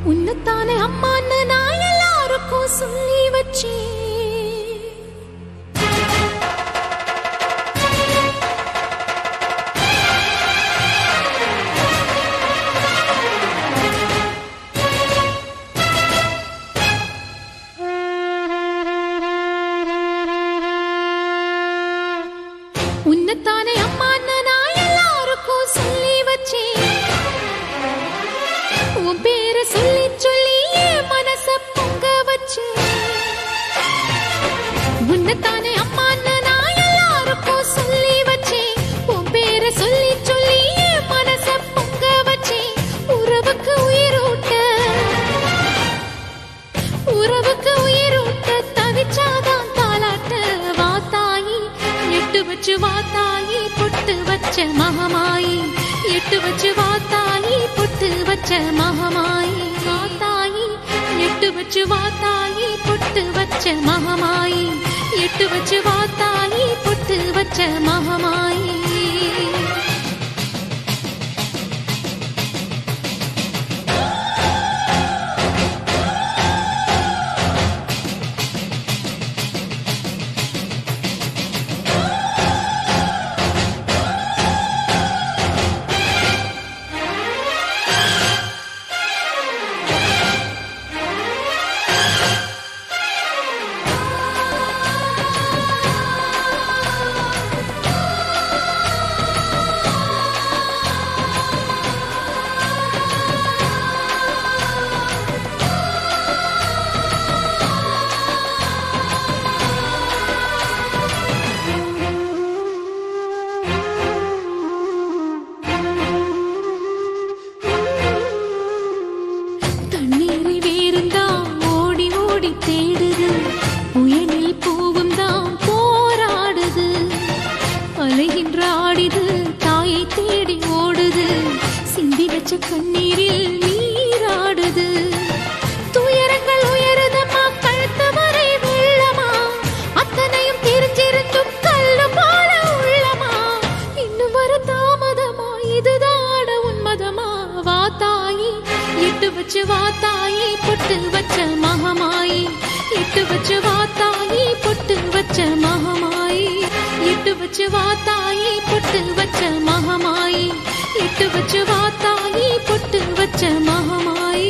உன்னத்தானே அம்மான்னு நான் எல்லாருக்கும் சொல்லி வச்சேன் உன்னத்தானே அம்மான்னு நான் எல்லாருக்கும் சொல்லி வச்சேன் உன் பேரை சொல்லி சொல்லி என் மனச பொங்க வச்சேன் உன்னத்தானே அம்மான்னு நான் எல்லாருக்கும் சொல்லி வச்சேன் உன் பேரை சொல்லி சொல்லி என் மனச பொங்க வச்சேன் உறவுக்கு உயிரூட்ட உறவுக்கு உயிரூட்ட தவிச்சாதான் தாலாட்ட வாத்தாயி எட்டு வச்சு வாத்தாயி பொட்டு வச்ச மகமாயி எட்டு வச்சு வாத்தாயி பொட்டு வச்ச மகமாயி வாத்தாயி எட்டு வச்சு வாத்தாயி பொட்டு வச்ச மகமாயி எட்டு வச்சு வாத்தாயி பொட்டு வச்ச மகமாயி தண்ணீரில் வேறுந்தான் ஓடி ஓடி தேடுது புயலில் பூவும் தான் போராடுது அலைகின்ற ஆடிது தாயை தேடி ஓடுது சிந்தி வச்ச கண்ணீரில் நீராடுது துயரங்கள் உயருதம்மா கழுத்து வரை வெள்ளமா அத்தனையும் தெரிஞ்சிருந்தும் கல்லு போல உள்ளமா இன்னும் வர தாமதமா இதுதாட உன்மதமா வா தாயி எட்டு வச்சு வா தாயி பொட்டு வச்ச மகமாயி எட்டு வச்சு வா தாயி பொட்டு வச்ச மகமாயி எட்டு வச்சு வா தாயி பொட்டு வச்ச மகமாயி எட்டு வச்சு வா தாயி பொட்டு வச்ச மகமாயி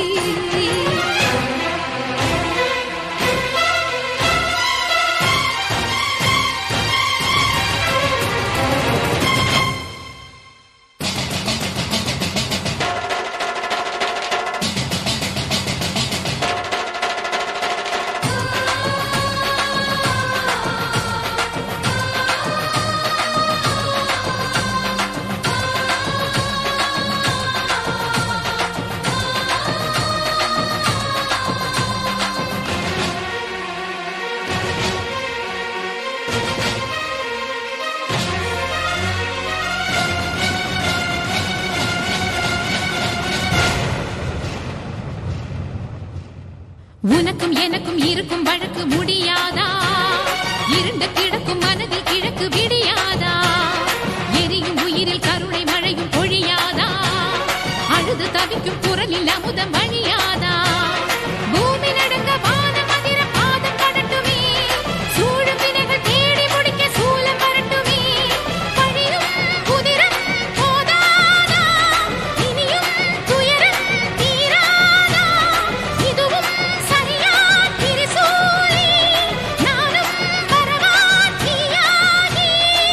உனக்கும் எனக்கும் இருக்கும் வழக்கு முடியாதா இருண்ட கிடக்கும் மனதில் கிழக்கு விடியாதா எரியும் உயிரில் கருணை மழையும் பொழியாதா அழுது தவிக்கும் குரலில் அமுதம் வழியாதா பூமி நடுங்க வானம் அதிர பாதம் கடட்டுமே சூழும் வினைகள் தேடி முடிக்க சூலம் வரட்டுமே பழியும் குதிரம் போதாதா இனியும் துயரம் தீராதா இதுவும் சரியா திரிசூலி நானும் வரவா தீயாகி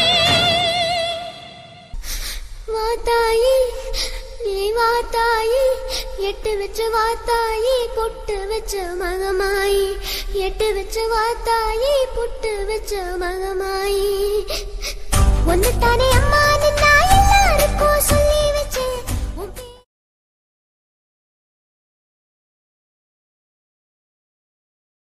வாத்தாயி நீ வாத்தாயி எட்டு வச்ச வாத்தாயி பொட்டு வச்ச மகமாயி எட்டு வச்ச வாத்தாயி பொட்டு வச்ச மகமாயி ஒன்னு தானே அம்மா